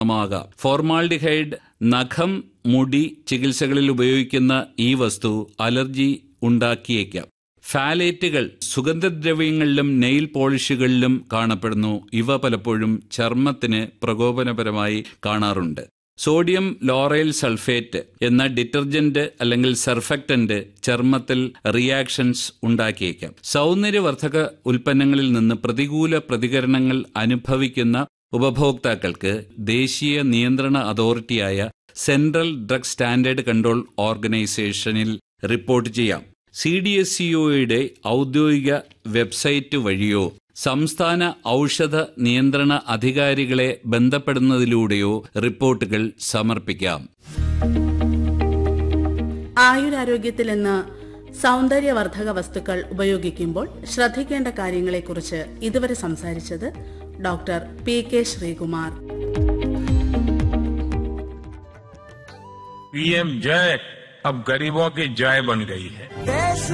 ആകാം ഫോർമാൽഡിഹൈഡ് നഖം മുടി ചികിത്സകളിൽ ഉപയോഗിക്കുന്ന ഈ വസ്തു അലർജി ഉണ്ടാക്കിയേക്കാം ഫാലേറ്റുകൾ സുഗന്ധദ്രവ്യങ്ങളിലും നെയിൽ പോളിഷുകളിലും കാണപ്പെടുന്നു ഇവ പലപ്പോഴും ചർമ്മത്തിന് പ്രകോപനപരമായി കാണാറുണ്ട് സോഡിയം ലോറൈൽ സൾഫേറ്റ് എന്ന ഡിറ്റർജന്റ് അല്ലെങ്കിൽ സർഫക്റ്റന്റ് ചർമ്മത്തിൽ റിയാക്ഷൻസ് ഉണ്ടാക്കിയേക്കാം സൗന്ദര്യവർദ്ധക ഉൽപ്പന്നങ്ങളിൽ നിന്ന് പ്രതികൂല പ്രതികരണങ്ങൾ അനുഭവിക്കുന്ന ഉപഭോക്താക്കൾക്ക് ദേശീയ നിയന്ത്രണ അതോറിറ്റിയായ സെൻട്രൽ ഡ്രഗ് സ്റ്റാൻഡേർഡ് കൺട്രോൾ ഓർഗനൈസേഷനിൽ റിപ്പോർട്ട് ചെയ്യാം സി ഡി എസ് സിഒയുടെ ഔദ്യോഗിക വെബ്സൈറ്റ് വഴിയോ സംസ്ഥാന ഔഷധ നിയന്ത്രണ അധികാരികളെ ബന്ധപ്പെടുന്നതിലൂടെയോ റിപ്പോർട്ടുകൾ സമർപ്പിക്കാം ആയുരാരോഗ്യത്തിൽ ഇന്ന് സൗന്ദര്യവർദ്ധക വസ്തുക്കൾ ഉപയോഗിക്കുമ്പോൾ ശ്രദ്ധിക്കേണ്ട കാര്യങ്ങളെക്കുറിച്ച് ഇതുവരെ സംസാരിച്ചത് doctor P K Sreekumar PM जय अब गरीबों की जय बन गई है